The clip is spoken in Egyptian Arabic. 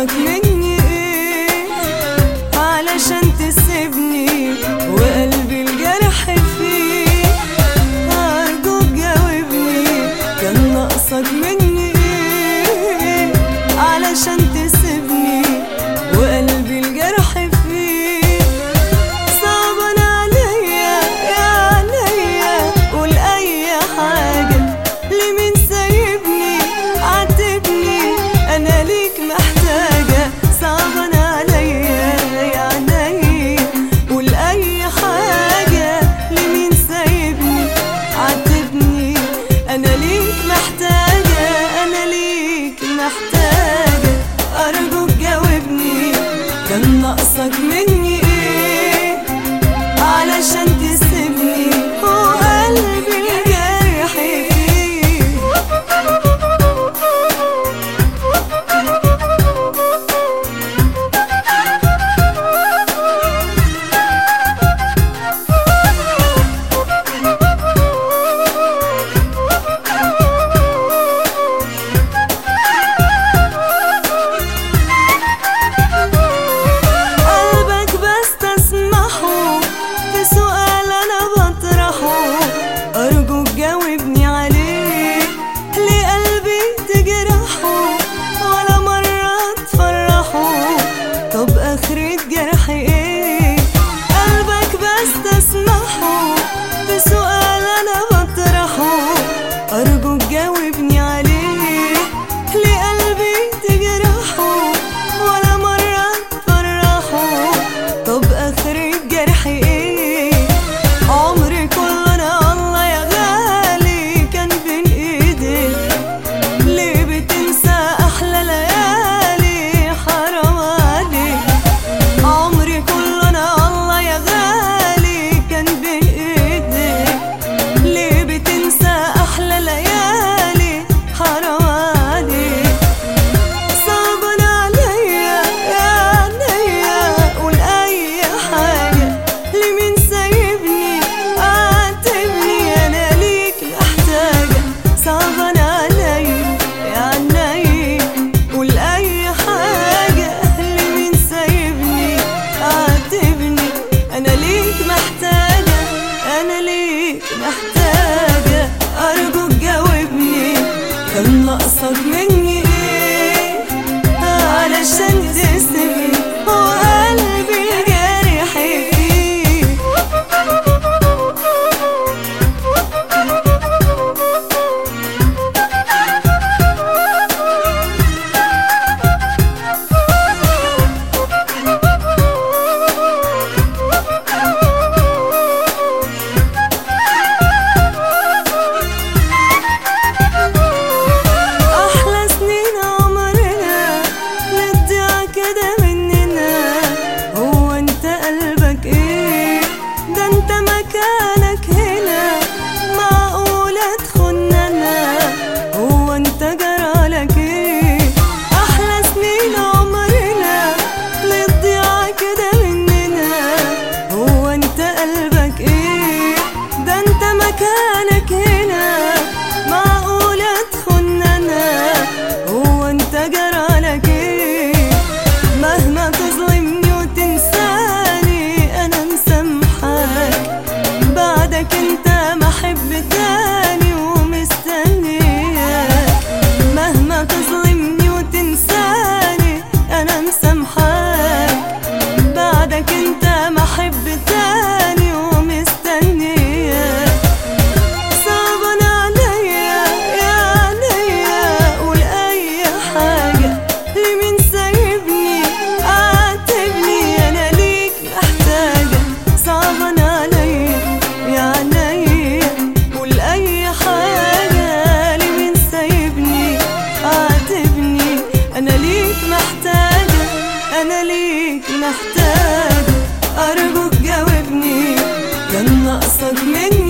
ناقصك مني ايه علشان تسيبني وقلبي الجرح فيه أرجوك جاوبني كان ناقصك مني ايه علشان تسيبني وقلبي الجرح فيه صعبان عليا يا عليا قول اي حاجة لمين سايبني عاتبني انا ليك محتاجة صعبان عليا يا عليا قول اي حاجة لمين سايبني عاتبني انا ليك محتاجة انا ليك محتاجة ارجوك جاوبني كان ناقصك مني ايه علشان تسيبني وقلبي الجرح فيه قلبك بستسمحه في سؤال انا بطرحه ارجوك جاوبني عليه ليه قلبي تجرحه ولا مرة تفرحه طب اخرة جرحي ايه قلبك بستسمحه في سؤال انا بطرحه ارجوك جاوبني عليه ليه قلبي تجرحه ولا مرة تفرحه طب اخرة جرحي ايه عمري كله انا الله يا غالي كان بين ايديك ليه بتنسى احلى ليالي حرام عليك عمري كله انا الله يا غالي كان بين ايديك ليه بتنسى احلى ليالي حرام عليك صعبان عليا يا عينيا قول اي حاجة لمين سايبني عاتبني انا ليك محتاجة صعبان عليا يا عينيا قول اي حاجة لمين سايبني عاتبني انا ليك محتاجة انا ليك محتاجة ارجوك جاوبني كان ناقصك مني ايه علشان تسيبني وقلبي الجرح فيه أحلى سنين عمرنا نضيع كده مننا هو أنت قلبك إيه ده أنت مكانك هنا معقولة تخننا هو أنت جرالك إيه أحلى سنين عمرنا نضيع كده مننا هو أنت قلبك إيه ده أنت مكانك هنا معقولة تخننا هو أنت جرالك إيه مهما تظلمني وتنساني أنا مسامحاك بعدك أنت ما أحب تاني ومستنياك مهما تظلمني وتنساني أنا مسامحاك بعدك أنت ما أحب تاني ومستنياك صعبان عليا يا عليا قول اي حاجة لمين سايبني عاتبني انا ليك محتاجة صعبان عليا يا عليا قول اي حاجة لمين سايبني عاتبني انا ليك محتاجة انا ليك محتاجة ارجوك جاوبني كان ناقصك مني